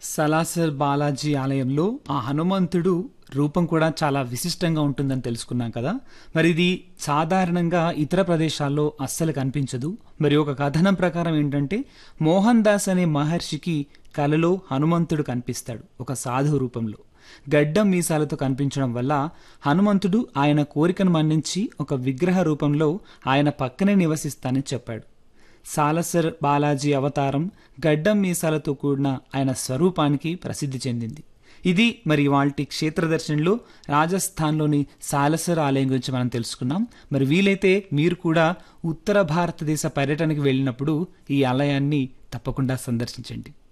సలాసర్ బాలాజీ ఆలయంలో ఆ హనుమంతుడు రూపం కూడా చాలా విశిష్టంగా ఉంటుందని తెలుసుకున్నాం కదా మరి ఇది సాధారణంగా ఇతర ప్రదేశాల్లో అస్సలు కనిపించదు మరి ఒక కథనం ప్రకారం ఏంటంటే మోహన్ దాస్ అనే మహర్షికి కలలో హనుమంతుడు కనిపిస్తాడు ఒక సాధు రూపంలో గడ్డం మీసాలతో కనిపించడం వల్ల హనుమంతుడు ఆయన కోరికను మన్నించి ఒక విగ్రహ రూపంలో ఆయన పక్కనే నివసిస్తానని చెప్పాడు సాలసర్ బాలాజీ అవతారం గడ్డం మీసాలతో కూడిన ఆయన స్వరూపానికి ప్రసిద్ధి చెందింది ఇది మరి వాల్టి క్షేత్ర దర్శనంలో రాజస్థాన్లోని సాలసర్ ఆలయం గురించి మనం తెలుసుకున్నాం మరి వీలైతే మీరు కూడా ఉత్తర భారతదేశ పర్యటనకు వెళ్ళినప్పుడు ఈ ఆలయాన్ని తప్పకుండా సందర్శించండి